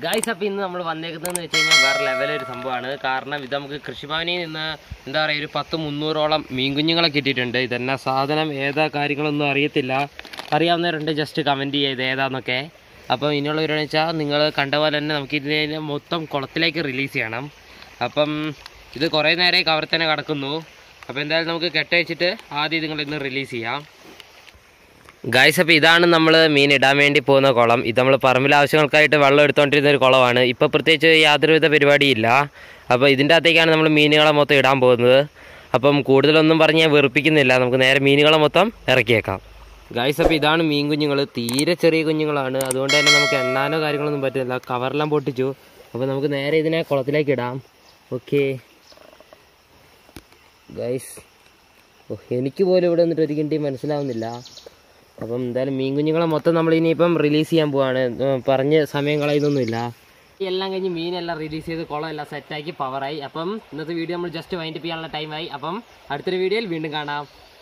guys അപ്പോൾ ഇന്ന് നമ്മൾ വന്നേക്കുന്നതെന്ന് വെച്ച് കഴിഞ്ഞാൽ വേറെ ലെവലൊരു സംഭവമാണ് കാരണം ഇത് നമുക്ക് കൃഷിഭവനിൽ നിന്ന് എന്താ പറയുക ഒരു പത്ത് മുന്നൂറോളം മീൻകുഞ്ഞുങ്ങളെ കിട്ടിയിട്ടുണ്ട് ഇതെന്നാ സാധനം ഏതാ കാര്യങ്ങളൊന്നും അറിയത്തില്ല അറിയാവുന്നവരുണ്ട് ജസ്റ്റ് കമൻറ്റ് ചെയ്യുക ഇത് ഏതാന്നൊക്കെ അപ്പം ഇനിയുള്ള ഒരു വെച്ചാൽ നിങ്ങൾ കണ്ട പോലെ തന്നെ നമുക്ക് ഇതിനെ മൊത്തം കുളത്തിലേക്ക് റിലീസ് ചെയ്യണം അപ്പം ഇത് കുറേ നേരം കവർ തന്നെ കിടക്കുന്നു അപ്പോൾ എന്തായാലും നമുക്ക് കെട്ടയച്ചിട്ട് ആദ്യം നിങ്ങളിന്ന് റിലീസ് ചെയ്യാം ഗായ്സ് അപ്പോൾ ഇതാണ് നമ്മൾ മീൻ ഇടാൻ വേണ്ടി പോകുന്ന കുളം ഇത് നമ്മൾ പറമ്പിൽ ആവശ്യങ്ങൾക്കായിട്ട് വെള്ളം എടുത്തുകൊണ്ടിരുന്ന ഒരു കുളമാണ് ഇപ്പോൾ പ്രത്യേകിച്ച് യാതൊരുവിധ പരിപാടിയില്ല അപ്പോൾ ഇതിൻ്റെ അകത്തേക്കാണ് നമ്മൾ മീനുകളെ മൊത്തം ഇടാൻ പോകുന്നത് അപ്പം കൂടുതലൊന്നും പറഞ്ഞ് ഞാൻ വെറുപ്പിക്കുന്നില്ല നമുക്ക് നേരെ മീനുകളെ മൊത്തം ഇറക്കിയേക്കാം ഗായ്സ് അപ്പോൾ ഇതാണ് മീൻ കുഞ്ഞുങ്ങൾ തീരെ ചെറിയ കുഞ്ഞുങ്ങളാണ് അതുകൊണ്ട് തന്നെ നമുക്ക് എണ്ണാനോ കാര്യങ്ങളൊന്നും പറ്റില്ല കവറെല്ലാം പൊട്ടിച്ചു അപ്പോൾ നമുക്ക് നേരെ ഇതിനെ കുളത്തിലേക്ക് ഇടാം ഓക്കെ ഗൈസ് ഓ എനിക്ക് പോലും ഇവിടെ വന്നിട്ട് ഒരു കിണ്ടി മനസ്സിലാവുന്നില്ല അപ്പം എന്തായാലും മീൻ കുഞ്ഞുങ്ങളെ മൊത്തം നമ്മൾ ഇനിയിപ്പം റിലീസ് ചെയ്യാൻ പോവാണ് ഉം, പറഞ്ഞ് സമയം കളയുന്നൊന്നുമില്ല എല്ലാം കഴിഞ്ഞ് മീനെല്ലാം റിലീസ് ചെയ്ത് കുളം എല്ലാം സെറ്റാക്കി പവറായി അപ്പം ഇന്നത്തെ വീഡിയോ നമ്മൾ ജസ്റ്റ് വൈൻഡപ്പ് ചെയ്യാനുള്ള ടൈമായി അപ്പം അടുത്തൊരു വീഡിയോയിൽ വീണ്ടും കാണാം